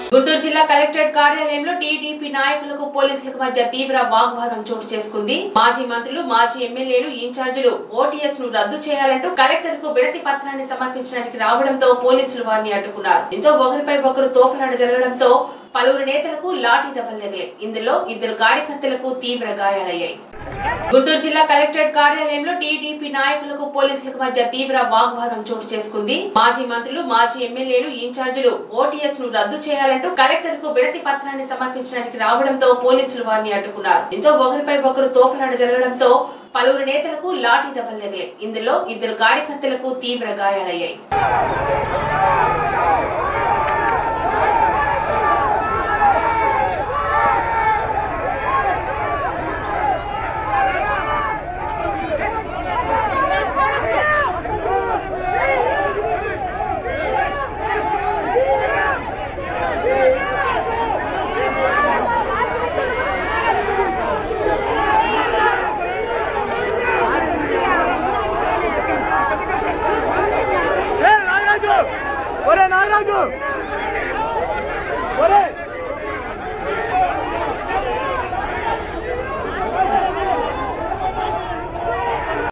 గుంటూరు జిల్లా కలెక్టరేట్ కార్యాలయంలో టీడీపీ నాయకులకు పోలీసులకు మధ్య తీవ్ర వాగ్వాదం చోటు చేసుకుంది మాజీ మంత్రులు మాజీ ఎమ్మెల్యేలు ఇన్ఛార్జీలు ఓటీఎస్ ను రద్దు చేయాలంటూ కలెక్టర్ కు విడతి పత్రాన్ని సమర్పించడానికి రావడంతో పోలీసులు వారిని అడ్డుకున్నారు దీంతో ఒకరిపై ఒకరు తోపులాట జరగడంతో పలువురు నేతలకు లాఠీ దెబ్బలు తగిలాయి ఇందులో ఇద్దరు కార్యకర్తలకు తీవ్ర గాయాలయ్యాయి గుంటూరు జిల్లా కలెక్టరేట్ కార్యాలయంలో టీడీపీ నాయకులకు పోలీసులకు మధ్య తీవ్ర వాగ్వాదం చోటు చేసుకుంది మాజీ మంత్రులు మాజీ ఎమ్మెల్యేలు ఇన్ఛార్జీలు ఓటీఎస్ ను రద్దు చేయాలంటూ కలెక్టర్ కు విడతి పత్రాన్ని సమర్పించడానికి రావడంతో పోలీసులు వారిని అడ్డుకున్నారు దీంతో ఒకరిపై ఒకరు తోపులాట జరగడంతో పలువురు నేతలకు లాఠీ దెబ్బలు తగిలాయి ఇందులో ఇద్దరు కార్యకర్తలకు తీవ్ర గాయాలయ్యాయి ఏ నాగరాజు ఒరే నాగరాజు